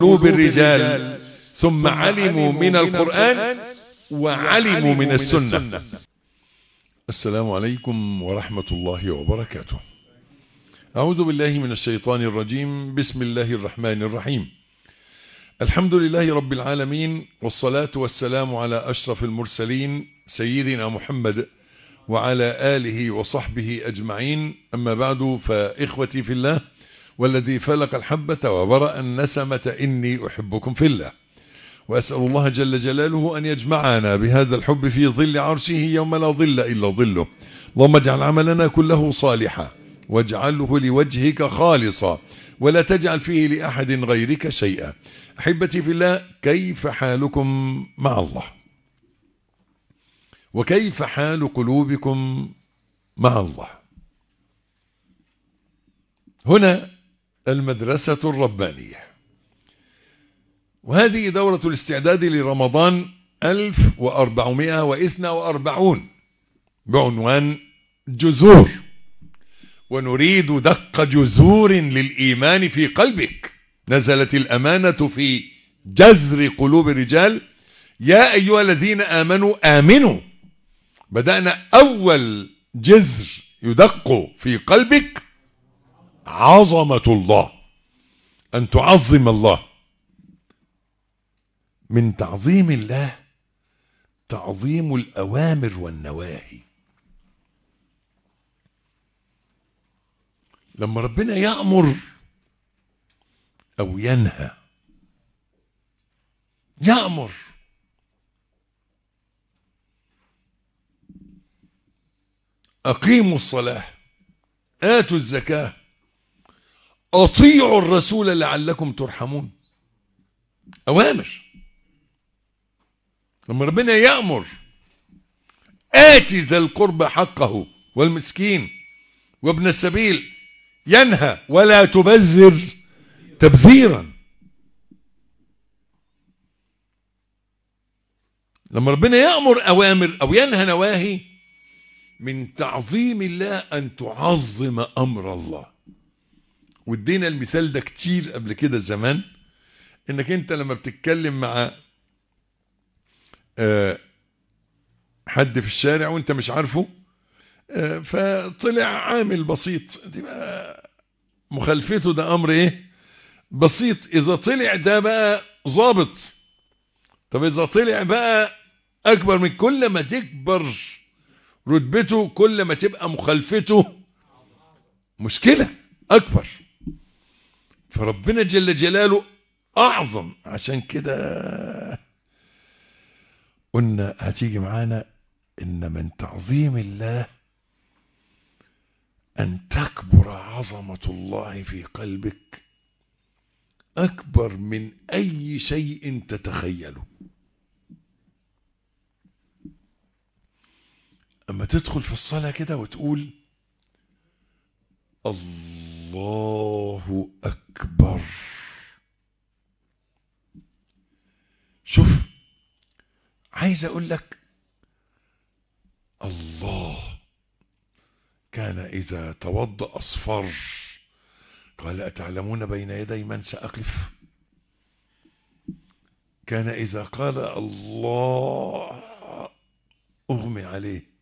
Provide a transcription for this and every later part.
قلوب الرجال ثم علموا من القرآن وعلموا من السنة السلام عليكم ورحمة الله وبركاته أعوذ بالله من الشيطان الرجيم بسم الله الرحمن الرحيم الحمد لله رب العالمين والصلاة والسلام على أشرف المرسلين سيدنا محمد وعلى آله وصحبه أجمعين أما بعد فإخوتي في الله والذي فلق الحبة وبرأ النسمة إني أحبكم في الله وأسأل الله جل جلاله أن يجمعنا بهذا الحب في ظل عرشه يوم لا ظل إلا ظله اللهم اجعل عملنا كله صالحا واجعله لوجهك خالصا ولا تجعل فيه لأحد غيرك شيئا أحبتي في الله كيف حالكم مع الله وكيف حال قلوبكم مع الله هنا المدرسة الربانية وهذه دورة الاستعداد لرمضان 1442 بعنوان جذور ونريد دق جذور للإيمان في قلبك نزلت الأمانة في جذر قلوب الرجال يا أيها الذين آمنوا آمنوا بدأنا أول جذر يدق في قلبك عظمة الله أن تعظم الله من تعظيم الله تعظيم الأوامر والنواهي لما ربنا يأمر أو ينهى يأمر أقيموا الصلاة آتوا الزكاة أطيعوا الرسول لعلكم ترحمون أوامر لما ربنا يأمر آتي ذا القرب حقه والمسكين وابن السبيل ينهى ولا تبذر تبذيرا لما ربنا يأمر أوامر أو ينهى نواهي من تعظيم الله أن تعظم أمر الله وادينا المثال ده كتير قبل كده زمان انك انت لما بتتكلم مع حد في الشارع وانت مش عارفه فطلع عامل بسيط تبقى مخالفته ده امر ايه بسيط اذا طلع ده بقى ظابط طب اذا طلع بقى اكبر من كل ما تكبر رتبته كل ما تبقى مخالفته مشكلة اكبر فربنا جل جلاله اعظم عشان كده قلنا هتيجي معانا ان من تعظيم الله ان تكبر عظمة الله في قلبك اكبر من اي شيء تتخيله اما تدخل في الصلاة كده وتقول الله اكبر شوف عايز اقول لك الله كان اذا توضأ اصفر قال اتعلمون بين يدي من ساقف كان اذا قال الله اغمي عليه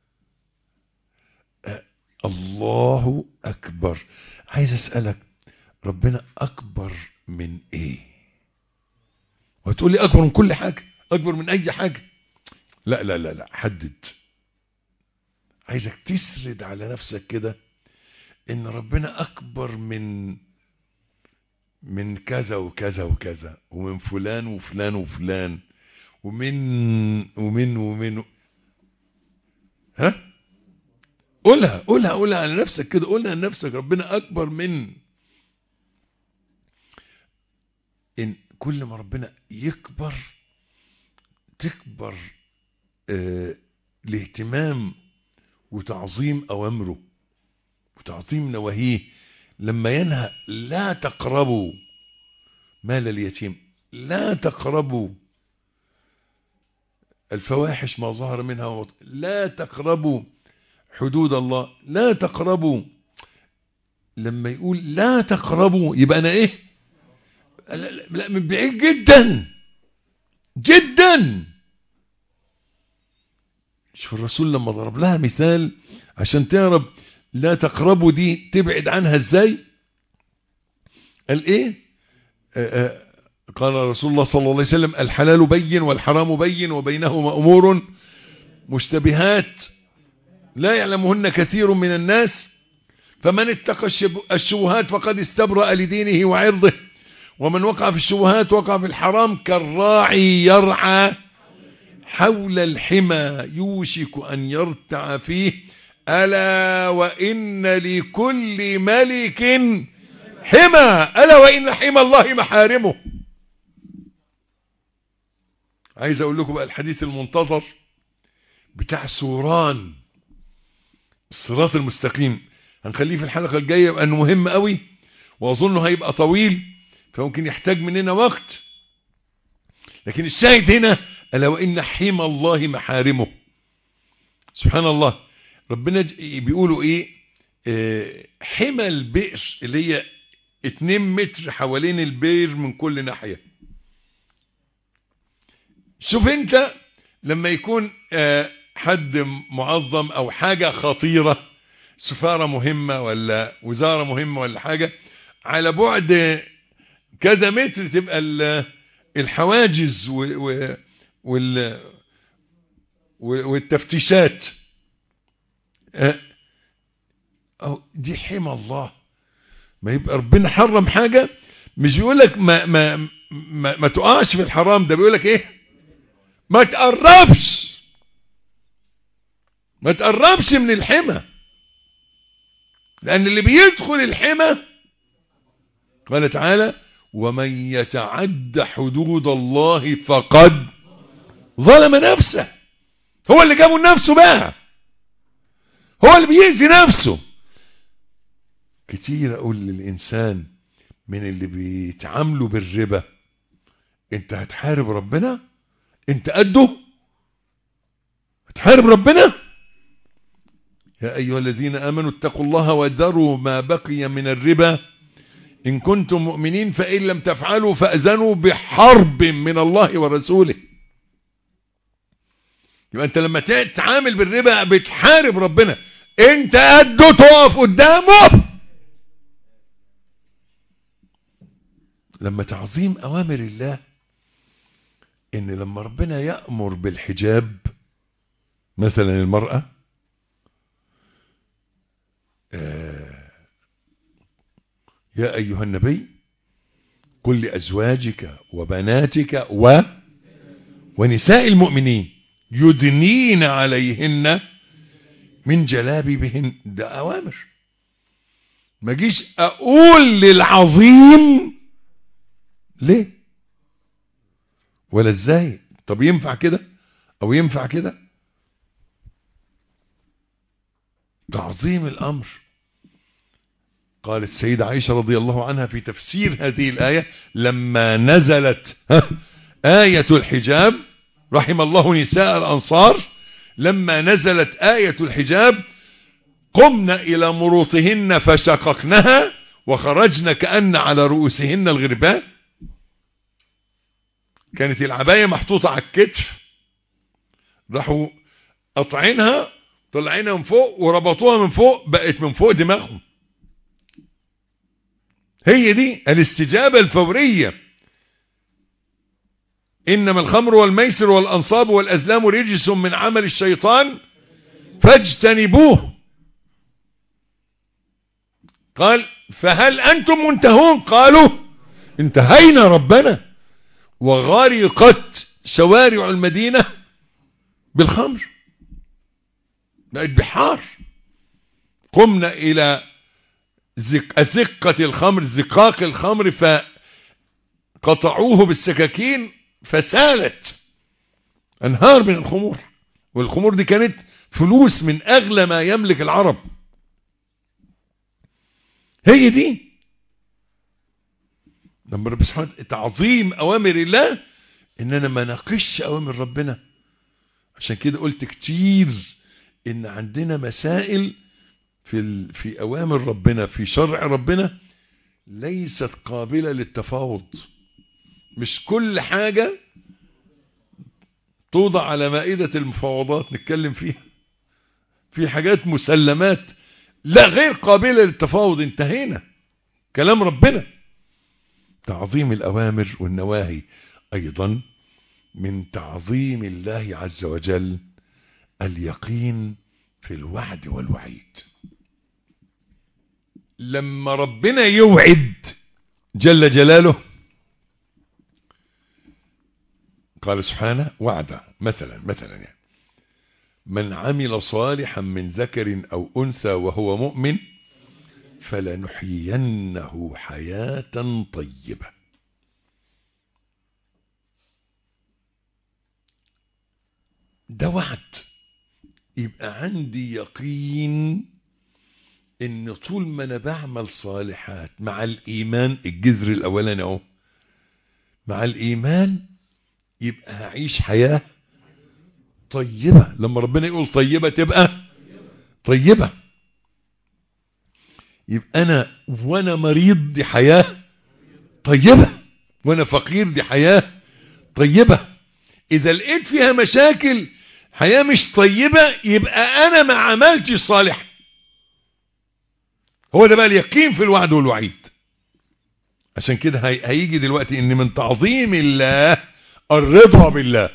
الله اكبر عايز اسألك ربنا اكبر من ايه وتقول لي اكبر من كل حاجة اكبر من اي حاجة لا لا لا لا حدد عايزك تسرد على نفسك كده ان ربنا اكبر من من كذا وكذا وكذا ومن فلان وفلان وفلان ومن ومن ومن ها قولها قولها قولها على نفسك كده قولها لنفسك ربنا اكبر من ان كل ما ربنا يكبر تكبر آه الاهتمام وتعظيم اوامره وتعظيم نواهيه لما ينهى لا تقربوا مال اليتيم لا تقربوا الفواحش ما ظهر منها ومط... لا تقربوا حدود الله لا تقربوا لما يقول لا تقربوا يبقى انا ايه لا, لا من بعيد جدا جدا شوف الرسول لما ضرب لها مثال عشان تعرف لا تقربوا دي تبعد عنها ازاي قال ايه آآ آآ قال رسول الله صلى الله عليه وسلم الحلال بين والحرام بين وبينهما امور مشتبهات لا يعلمهن كثير من الناس فمن اتقى الشبهات فقد استبرأ لدينه وعرضه ومن وقع في الشبهات وقع في الحرام كالراعي يرعى حول الحمى يوشك أن يرتع فيه ألا وإن لكل ملك حمى ألا وإن حمى الله محارمه عايز أقول لكم بقى الحديث المنتظر بتاع سوران الصراط المستقيم هنخليه في الحلقة الجاية لأنه مهم قوي وأظنه هيبقى طويل فممكن يحتاج مننا وقت لكن الشاهد هنا ألا وإن حمى الله محارمه سبحان الله ربنا بيقولوا إيه اه حمى البئر اللي هي 2 متر حوالين البئر من كل ناحية شوف انت لما يكون اه حد معظم او حاجة خطيرة سفارة مهمة ولا وزارة مهمة ولا حاجة على بعد كذا متر تبقى الحواجز وال والتفتيشات أو دي حمى الله ما يبقى ربنا حرم حاجة مش بيقول لك ما, ما, ما, ما تقعش في الحرام ده بيقول لك ايه ما تقربش ما تقربش من الحمى لأن اللي بيدخل الحمى قال تعالى ومن يتعد حدود الله فقد ظلم نفسه هو اللي جابه لنفسه بقى هو اللي بيأذي نفسه كتير اقول للانسان من اللي بيتعاملوا بالربا انت هتحارب ربنا انت قده هتحارب ربنا يا ايها الذين امنوا اتقوا الله وذروا ما بقي من الربا إن كنتم مؤمنين فإن لم تفعلوا فأذنوا بحرب من الله ورسوله يبقى أنت لما تتعامل بالربا بتحارب ربنا أنت قده تقف قدامه لما تعظيم أوامر الله إن لما ربنا يأمر بالحجاب مثلا المرأة آه يا أيها النبي قل لأزواجك وبناتك و ونساء المؤمنين يدنين عليهن من جلابيبهن ده أوامر ما جيش أقول للعظيم ليه ولا ازاي طب ينفع كده أو ينفع كده تعظيم الأمر قالت السيدة عائشة رضي الله عنها في تفسير هذه الآية لما نزلت آية الحجاب رحم الله نساء الأنصار لما نزلت آية الحجاب قمنا إلى مروطهن فشققنها وخرجنا كأن على رؤوسهن الغربان كانت العباية محطوطة على الكتف راحوا قطعينها طلعينها من فوق وربطوها من فوق بقت من فوق دماغهم هي دي الاستجابة الفورية إنما الخمر والميسر والأنصاب والأزلام رجس من عمل الشيطان فاجتنبوه قال فهل أنتم منتهون قالوا انتهينا ربنا وغرقت شوارع المدينة بالخمر بقت بحار قمنا إلى زق زقة الخمر زقاق الخمر فقطعوه بالسكاكين فسالت انهار من الخمور والخمور دي كانت فلوس من اغلى ما يملك العرب هي دي لما رب سبحانه تعظيم اوامر الله ان انا ما ناقش اوامر ربنا عشان كده قلت كتير ان عندنا مسائل في في اوامر ربنا في شرع ربنا ليست قابلة للتفاوض مش كل حاجة توضع على مائدة المفاوضات نتكلم فيها في حاجات مسلمات لا غير قابلة للتفاوض انتهينا كلام ربنا تعظيم الأوامر والنواهي أيضا من تعظيم الله عز وجل اليقين في الوعد والوعيد لما ربنا يوعد جل جلاله قال سبحانه وعده مثلا مثلا يعني من عمل صالحا من ذكر أو أنثى وهو مؤمن فلنحيينه حياة طيبة ده وعد يبقى عندي يقين ان طول ما انا بعمل صالحات مع الايمان الجذر الاولاني اهو مع الايمان يبقى هعيش حياة طيبة لما ربنا يقول طيبة تبقى طيبة يبقى انا وانا مريض دي حياة طيبة وانا فقير دي حياة طيبة اذا لقيت فيها مشاكل حياة مش طيبة يبقى انا ما عملتش صالح هو ده بقى اليقين في الوعد والوعيد عشان كده هيجي دلوقتي ان من تعظيم الله الرضا بالله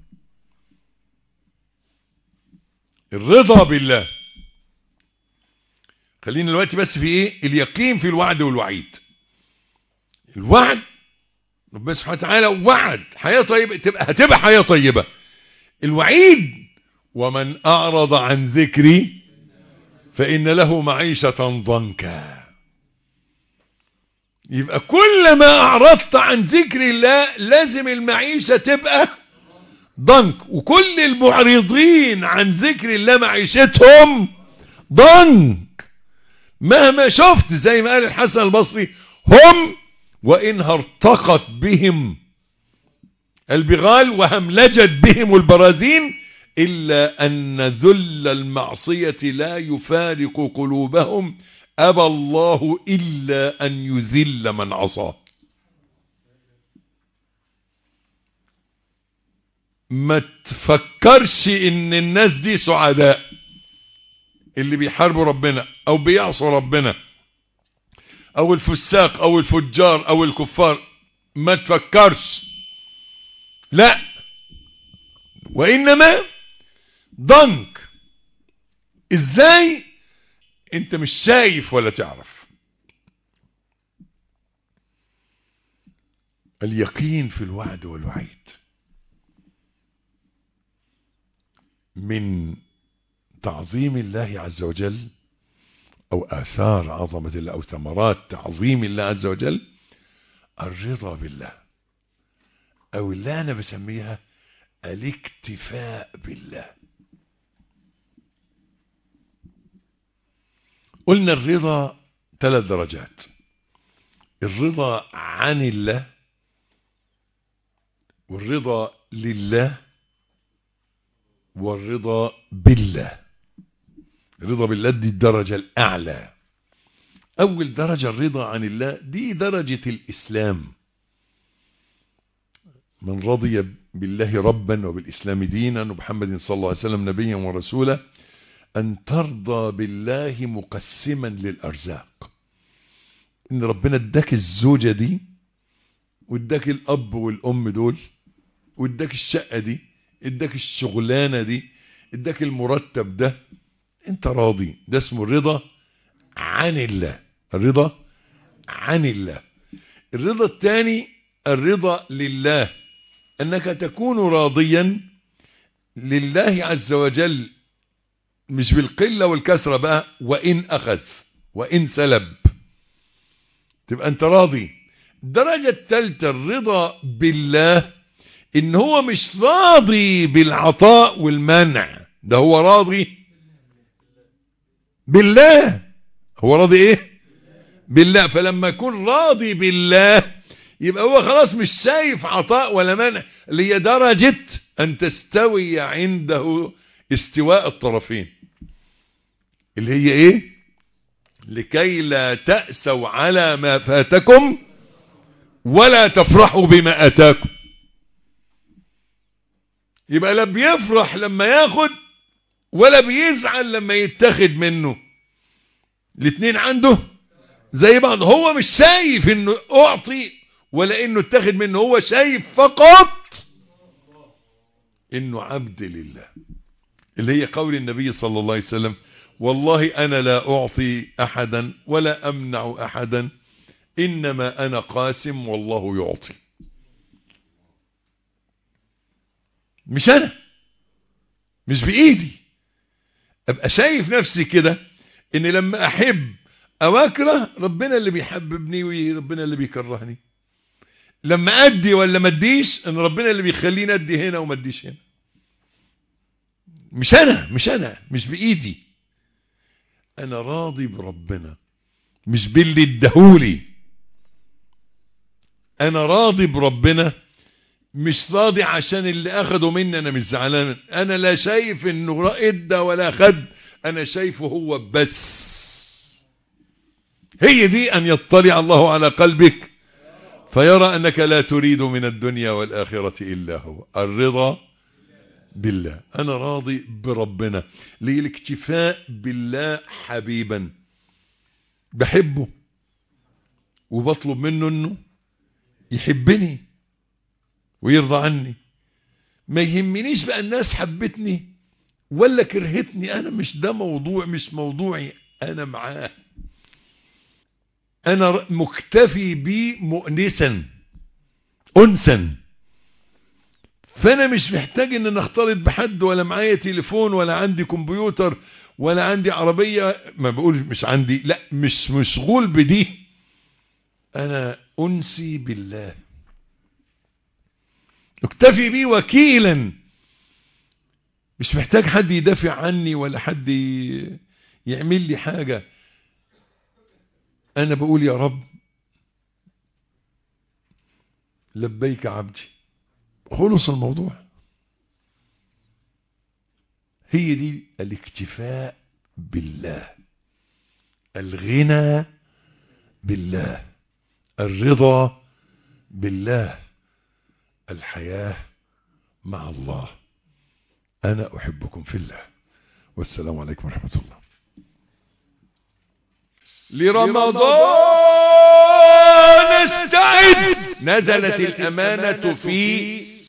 الرضا بالله خلينا دلوقتي بس في ايه اليقين في الوعد والوعيد الوعد ربنا سبحانه وتعالى وعد حياة طيبة تبقى هتبقى حياة طيبة الوعيد ومن اعرض عن ذكري فان له معيشة ضنكا يبقى كل ما اعرضت عن ذكر الله لازم المعيشة تبقى ضنك وكل المعرضين عن ذكر الله معيشتهم ضنك مهما شفت زي ما قال الحسن البصري هم وإنها ارتقت بهم البغال وهملجت بهم البراذين إلا أن ذل المعصية لا يفارق قلوبهم أبى الله إلا أن يذل من عصاه ما تفكرش ان الناس دي سعداء اللي بيحاربوا ربنا او بيعصوا ربنا او الفساق او الفجار او الكفار ما تفكرش لا وانما ضنك ازاي انت مش شايف ولا تعرف اليقين في الوعد والوعيد من تعظيم الله عز وجل او اثار عظمة الله او ثمرات تعظيم الله عز وجل الرضا بالله او اللي انا بسميها الاكتفاء بالله قلنا الرضا ثلاث درجات الرضا عن الله والرضا لله والرضا بالله الرضا بالله دي الدرجة الأعلى أول درجة الرضا عن الله دي درجة الإسلام من رضي بالله ربا وبالإسلام دينا وبحمد صلى الله عليه وسلم نبيا ورسولا أن ترضى بالله مقسما للأرزاق إن ربنا اداك الزوجة دي واداك الأب والأم دول واداك الشقة دي اداك الشغلانة دي اداك المرتب ده انت راضي ده اسمه الرضا عن الله الرضا عن الله الرضا الثاني الرضا لله انك تكون راضيا لله عز وجل مش بالقلة والكسرة بقى وإن أخذ وإن سلب تبقى أنت راضي الدرجة الثالثة الرضا بالله إن هو مش راضي بالعطاء والمنع ده هو راضي بالله هو راضي إيه بالله فلما يكون راضي بالله يبقى هو خلاص مش شايف عطاء ولا منع اللي هي درجة أن تستوي عنده استواء الطرفين اللي هي ايه لكي لا تأسوا على ما فاتكم ولا تفرحوا بما اتاكم يبقى لا بيفرح لما ياخد ولا بيزعل لما يتاخد منه الاثنين عنده زي بعض هو مش شايف انه اعطي ولا انه اتاخد منه هو شايف فقط انه عبد لله اللي هي قول النبي صلى الله عليه وسلم والله انا لا اعطي احدا ولا امنع احدا انما انا قاسم والله يعطي مش انا مش بايدي ابقى شايف نفسي كده ان لما احب او اكره ربنا اللي بيحببني وربنا اللي بيكرهني لما ادي ولا ما اديش ان ربنا اللي بيخليني ادي هنا وما اديش هنا مش انا مش انا مش بايدي انا راضي بربنا مش باللي اداهولي انا راضي بربنا مش راضي عشان اللي اخده مني انا مش زعلان انا لا شايف انه ادى ولا خد انا شايفه هو بس هي دي ان يطلع الله على قلبك فيرى انك لا تريد من الدنيا والاخرة الا هو الرضا بالله انا راضي بربنا ليه الاكتفاء بالله حبيبا بحبه وبطلب منه انه يحبني ويرضى عني ما يهمنيش بقى الناس حبتني ولا كرهتني انا مش ده موضوع مش موضوعي انا معاه انا مكتفي بيه مؤنسا انسا فانا مش محتاج ان نختلط بحد ولا معايا تليفون ولا عندي كمبيوتر ولا عندي عربية ما بقول مش عندي لا مش مشغول بدي انا انسي بالله اكتفي بيه وكيلا مش محتاج حد يدافع عني ولا حد يعمل لي حاجة انا بقول يا رب لبيك عبدي خلص الموضوع هي دي الاكتفاء بالله الغنى بالله الرضا بالله الحياة مع الله أنا أحبكم في الله والسلام عليكم ورحمة الله لرمضان استعد نزلت الأمانة في